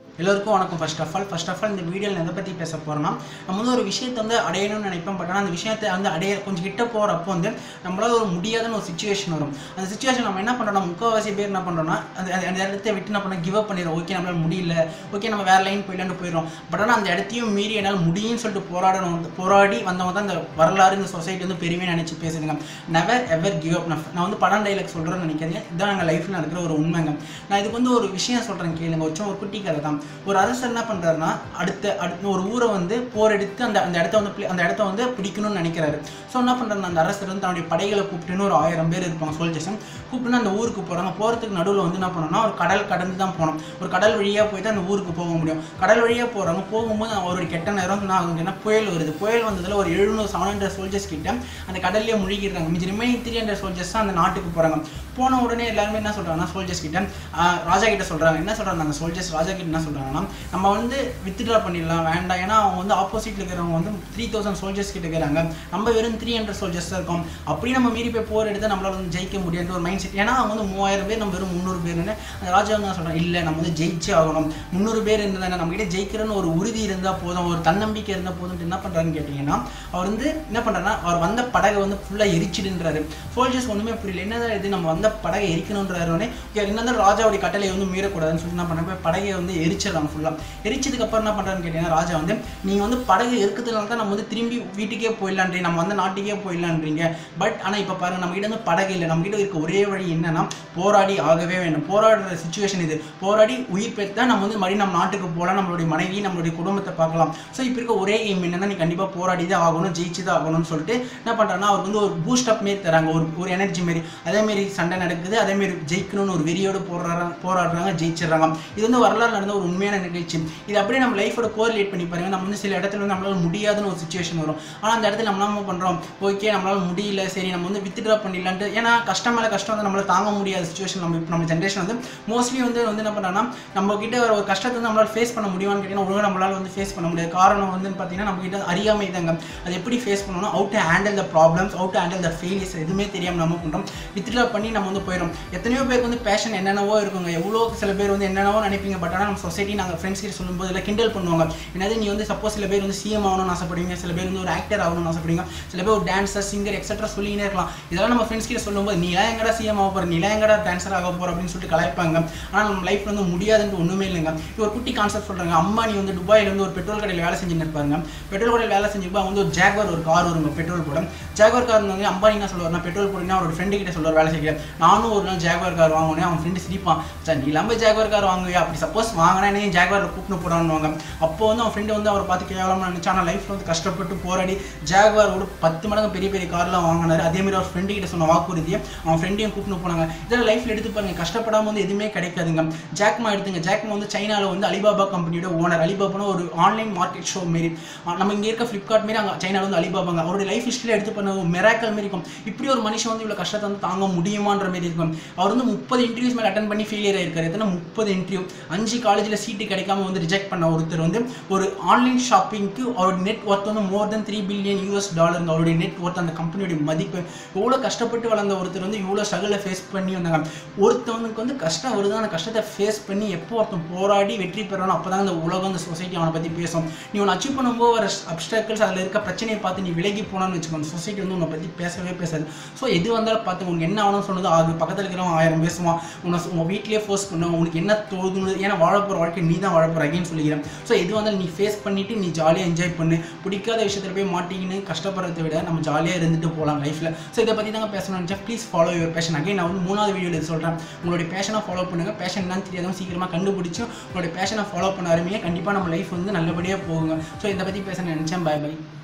எல்லோருக்கும் வணக்கம் first of all first of all இந்த வீடியோவில் எதை பற்றி பேச போகிறோம்னா நம்ம வந்து ஒரு விஷயத்தை வந்து அடையணும்னு நினைப்போம் பட் ஆனால் அந்த விஷயத்தை வந்து அடைய கொஞ்சம் கிட்ட போகிறப்போ வந்து நம்மளால ஒரு முடியாதுன்னு ஒரு சுச்சுவேஷன் வரும் அந்த சுச்சுவேஷன் நம்ம என்ன பண்ணுறோம் முக்கால்வாசி பேர் என்ன பண்ணுறோம்னா அந்த அந்த- அந்த இடத்த விட்டு என்ன பண்ண கிவ் அப் பண்ணிடுறோம் ஓகே நம்மளால முடியல ஓகே நம்ம வேற லைன் போயிடலான்னு போயிடும் பட் ஆனால் அந்த இடத்தையும் மீறி என்னால் முடியும்னு சொல்லிட்டு போராடணும் வந்து போராடி வந்தவங்க தான் இந்த வரலாறு இந்த சொசைட்டி வந்து பெருமையாக நினச்சி பேசுதுங்க நெவர் எவர் கிவ் அப் நான் வந்து படம் டைலாக் சொல்கிறேன்னு நினைக்காதீங்க இதான் எங்கள் லைஃப்பில் நடக்கிற ஒரு உண்மைங்க நான் இதுக்கு வந்து ஒரு விஷயம் சொல்கிறேன் கேளுங்க ஒரு சும்மா ஒரு குட்டி கதை தான் ஒரு அரசர் என்ன பண்ணுறாருன்னா அடுத்த அடுத்த ஒரு ஊரை வந்து போர் எடுத்து அந்த அந்த இடத்த வந்து pla- அந்த இடத்த வந்து பிடிக்கணும்னு நினைக்கிறாரு ஸோ என்ன பண்ணுறாரு அந்த அரசர் வந்து தன்னுடைய படைகளை கூப்பிட்டுன்னு ஒரு ஆயிரம் பேர் இருப்பாங்க சோல்ஜர்ஸ் கூப்பிட்டுன்னு அந்த ஊருக்கு போகிறாங்க போகிறதுக்கு நடுவில் வந்து என்ன பண்ணணும்னா ஒரு கடல் கடந்து தான் போகணும் ஒரு கடல் வழியாக போயிட்டு அந்த ஊருக்கு போக முடியும் கடல் வழியாக போகிறாங்க போகும்போது அவருடைய கெட்ட நேரம் நான் அங்கே என்ன புயல் வருது புயல் வந்ததில் ஒரு எழுநூறு செவன் ஹண்ட்ரட் சோல்ஜர்ஸ் கிட்ட அந்த கடல்லே முழுகிடுறாங்க மிஞ்சி ரிமைனிங் த்ரீ ஹண்ட்ரட் சோல்ஜர்ஸ் தான் அந்த நாட்டுக்கு போகிறாங்க போன உடனே எல்லாருமே என்ன சொல்கிறாங்கன்னா சோல்ஜர்ஸ் கிட்ட ஆஹ், ராஜா கிட்ட சொல்கிறாங்க என்ன சொல்கிறாங்க அந்த சோல்ஜர்ஸ் ராஜா கிட்ட என்ன சொல்கிறாங்கன்னா நம்ம வந்து வித்ட்ரா பண்ணிடலாம் வேண்டாம் ஏன்னா அவங்க வந்து ஆப்போசிட்டில் இருக்கிறவங்க வந்து த்ரீ தௌசண்ட் சோல்ஜர்ஸ் கிட்ட இருக்கிறாங்க நம்ம வெறும் த்ரீ ஹண்ட்ரட் சோல்ஜர்ஸ் தான் இருக்கோம் அப்படி நம்ம மீறி போய் போர் எடுத்து நம்மளால வந்து ஜெயிக்க முடியாது ஒரு மைண்ட் செட் ஏன்னா அவங்க வந்து மூவாயிரம் பேர் நம்ம வெறும் முந்நூறு பேர்னு அந்த ராஜா வந்து சொல்கிறாங்க இல்லை நம்ம வந்து ஜெயிச்சே ஆகணும் முந்நூறு பேர் இருந்தால் நம்ம கிட்ட ஜெயிக்கிறன்னு ஒரு உறுதி இருந்தால் போதும் ஒரு தன்னம்பிக்கை இருந்தால் போதும் என்ன பண்ணுறாருன்னு கேட்டிங்கன்னா அவர் வந்து என்ன பண்ணுறாருன்னா அவர் வந்த படகை வந்து ஃபுல்லாக எரிச்சிடுன்றாரு சோல்ஜர்ஸ் ஒன்றுமே புரியல என்னதான் இது நம்ம வந்த படகை எரிக்கணுன்றாரு உடனே என்ன ராஜாவுடைய கட்டளை வந்து மீறக்கூடாதுன்னு சொல்லி என்ன பண்ணுறாங்க படகை வந்து எரிச்சிடறாங்க ஃபுல்லாக எரிச்சதுக்கு அப்புறம் என்ன பண்ணுறாருன்னு கேட்டிங்கன்னா ராஜா வந்து நீங்கள் வந்து படகு இருக்கிறதுனால தான் நம்ம வந்து திரும்பி வீட்டுக்கே போயிடலான்றீங்க நம்ம வந்து நாட்டுக்கே போயிடலான்றீங்க பட் ஆனால் இப்போ பாருங்க நம்ம கிட்ட வந்து படகு இல்லை நம்ம கிட்ட இருக்க ஒரே வழி என்னன்னா போராடி ஆகவே வேண்டும் போராடுற சுச்சுவேஷன் இது போராடி உயிர் பெற்றா நம்ம வந்து மறுபடியும் நம்ம நாட்டுக்கு போகலாம் நம்மளுடைய மனைவி நம்மளுடைய குடும்பத்தை பார்க்கலாம் ஸோ இப்போ இருக்க ஒரே எய்ம் என்னன்னா நீ கண்டிப்பாக போராடி தான் ஆகணும் ஜெயிச்சு தான் ஆகணும்னு சொல்லிட்டு என்ன பண்ணுறாங்கன்னா அவருக்கு வந்து ஒரு பூஸ்ட் அப் மாரி தராங்க ஒரு ஒரு எனர்ஜி மாரி அதே மாரி சண்டை நடக்குது அதே மாரி ஜெயிக்கணும்னு ஒரு வெறியோடு போராடுறாங்க போராடுறாங்க ஜெயிச்சிடுறாங்க இது வந்து வரலாறு நடந்த ஒரு உண்மையான நிகழ்ச்சி இது அப்படியே நம்ம லைஃபோட கோரிலேட் பண்ணி பாருங்க நம்ம வந்து சில இடத்துல வந்து நம்மளால முடியாதுன்னு ஒரு சுச்சுவேஷன் வரும் ஆனால் அந்த இடத்துல நம்ம என்ன பண்ணுறோம் ஓகே நம்மளால முடியல சரி நம்ம வந்து வித்ட்ரா பண்ணிடலான்ட்டு ஏன்னா கஷ்டம் மேலே கஷ்டம் வந்து நம்மளால தாங்க முடியாத சுச்சுவேஷன் நம்ம இப்போ நம்ம ஜென்ரேஷன் வந்து மோஸ்ட்லி வந்து வந்து என்ன பண்ணுறாங்கன்னா நம்ம கிட்ட வர ஒரு கஷ்டத்தை வந்து நம்மளால ஃபேஸ் பண்ண முடியுமான்னு கேட்டிங்கன்னா ஒழுங்காக நம்மளால வந்து ஃபேஸ் பண்ண முடியாது காரணம் வந்து பார்த்தீங்கன்னா நம்ம கிட்ட அறியாமை தாங்க அது எப்படி ஃபேஸ் பண்ணணும் out to handle the problems out to handle the failures எதுவுமே தெரியாமல் நம்ம பண்ணுறோம் வித்ட்ரா பண்ணி நம்ம வந்து போயிடும் எத்தனையோ பேருக்கு வந்து பேஷன் என்னென்னவோ இருக்குங்க எவ்வளோ சில பேர் வந்து என்னென்னவோ நினைப்பீங்க பட் ஆனால் நம்ம சொசைட்டி நாங்கள் ஃப்ரெண்ட்ஸ் கிட்ட சொல்லும்போது இல்லை கிண்டல் பண்ணுவாங்க என்னது நீ வந்து சப்போஸ் சில பேர் வந்து சிஎம் ஆகணும்னு ஆசைப்படுவீங்க சில பேர் வந்து ஒரு ஆக்டர் ஆகணும்னு ஆசைப்படுவீங்க சில பேர் ஒரு டான்சர் சிங்கர் எக்ஸெட்ரா சொல்லினே இருக்கலாம் இதெல்லாம் நம்ம ஃப்ரெண்ட்ஸ் கிட்ட சொல்லும்போது நீலாம் எங்கடா சிஎம் ஆக போகிற நீலாம் எங்கடா டான்சர் ஆக போகிற அப்படின்னு சொல்லிட்டு கலாய்ப்பாங்க ஆனால் நம்ம லைஃப்ல வந்து முடியாதுன்ட்டு ஒன்றுமே இல்லைங்க இது ஒரு குட்டி கான்செப்ட் சொல்கிறாங்க அம்மானி வந்து துபாயில் வந்து ஒரு பெட்ரோல் கடையில் வேலை செஞ்சுன்னு இருப்பாங்க பெட்ரோல் கடையில் வேலை செஞ்சப்போ அவங்க வந்து ஒரு ஜாக்வார் ஒரு கார் வருங்க பெட்ரோல் போட ஜாக்வார் கார் வந்து அம்பானி என்ன சொல்லுவார் நான் பெட்ரோல் போடுங்கன்னா அவரோட ஃப்ரெண்டு கிட்ட சொல்லுவார் வேலை செய்ய நானும் ஒரு நாள் ஜாக்வார் கார் வாங்கினேன் அவன் ஃப்ரெண்டு சிரிப்பான் சார் நீ இல்லாமல் ஜாக்வார் கார் வாங்குவியா அப்படி சப்போஸ் வாங்கினா என்ன ஜாக்வாரில் கூப்பிட்டு போடான்னுவாங்க அப்போ வந்து அவன் ஃப்ரெண்டு வந்து அவரை பார்த்து கேவலமாக நினச்சா ஆனால் லைஃப்பில் வந்து கஷ்டப்பட்டு போராடி ஜாக்வாரோட பத்து மடங்கு பெரிய பெரிய கார்லாம் வாங்கினாரு அதே மாதிரி அவர் ஃப்ரெண்டு கிட்ட சொன்ன வாக்குறுதியை அவன் ஃப்ரெண்டையும் கூப்பிட்டு போனாங்க இதெல்லாம் லைஃப்பில் எடுத்து பாருங்க கஷ்டப்படாம வந்து எதுவுமே கிடைக்காதுங்க ஜாக்மா எடுத்துங்க ஜாக்மா வந்து சைனாவில் வந்து அலிபாபா கம்பெனியோட ஓனர் அலிபாபான ஒரு ஆன்லைன் மார்க்கெட் ஷோ மாரி ஆ, நம்ம இங்கே இருக்க ஃப்ளிப்கார்ட் மாரி அங்கே சைனாவில் வந்து அலிபாபாங்க அவருடைய லைஃப் ஹிஸ்ட்ரியில் எடுத்து பண்ண ஒரு மெராக்கல் மாரி இருக்கும் இப்படி ஒரு மனுஷன் வந்து இவ்வளோ கஷ்டத்தை வந்து தாங்க முடியுமான்ற மாரி இருக்கும் அவர் வந்து முப்பது இன்டர்வியூஸ் மேலே அட்டன் பண்ணி ஃபெயிலியர் ஆயிருக்காரு எத்தனை முப்பது இன்டர்வியூ அஞ்சு காலேஜில் சீட்டு கிடைக்காம வந்து ரிஜெக்ட் பண்ண ஒருத்தர் வந்து ஒரு ஆன்லைன் ஷாப்பிங்க்கு அவருடைய நெட் ஒர்த் வந்து more than three billion US டாலருங்க அவருடைய நெட் ஒர்த் அந்த கம்பெனியோட மதிப்பு எவ்வளோ கஷ்டப்பட்டு வளர்ந்த ஒருத்தர் வந்து இவ்வளோ ஸ்ட்ரகிளை ஃபேஸ் பண்ணி வந்தாங்க ஒருத்தவனுக்கு வந்து கஷ்டம் வருது அந்த கஷ்டத்தை ஃபேஸ் பண்ணி எப்போ ஒருத்தன் போராடி வெற்றி பெறணும் அப்போ தான் அந்த உலகம் அந்த சொசைட்டி அவனை பற்றி பேசும் நீ ஒன்று அச்சீவ் பண்ணும்போது வர அப்டாக்கிள்ஸ் அதில் இருக்க பிரச்சனையை பார்த்து நீ விலகி போனான்னு வச்சுக்கோ அந்த சொசைட்டி வந்து உன்னை பற்றி பேசவே பேசாது ஸோ எது வந்தாலும் பார்த்து உனக்கு என்ன ஆகணும்னு சொன்னது ஆகு பக்கத்தில் இருக்கிறவன் ஆயிரம் பேசுவான் உன்னை உங்கள் வீட்லேயே ஃபோர்ஸ் பண்ணுவோம் உனக்கு என்ன தோதுன்னு ஏன்னா வாழ போகிற வாழ்க்கை நீ தான் வாழ போகிற அகைன் சொல்லிக்கிறேன் ஸோ எது வந்தாலும் நீ ஃபேஸ் பண்ணிவிட்டு நீ ஜாலியாக என்ஜாய் பண்ணு பிடிக்காத விஷயத்தில் போய் மாட்டிக்கின்னு கஷ்டப்படுறதை விட நம்ம ஜாலியாக இருந்துட்டு போகலாம் லைஃப்பில் ஸோ இதை பற்றி தாங்க பேசணும்னு நினச்சா please follow your passion again நான் வந்து மூணாவது வீடியோவில் சொல்கிறேன் உங்களுடைய பேஷனை ஃபாலோ பண்ணுங்கள் பேஷன் என்னன்னு தெரியாதவங்க சீக்கிரமாக கண்டுபிடிச்சு உங்களுடைய பேஷனை ஃபாலோ பண்ண ஆரம்பிங்க கண்டிப்பாக நம்ம லைஃப் வந்து நல்லபடியாக போகுங்க ஸோ இதை பற்றி பேச நினச்சேன் பை பை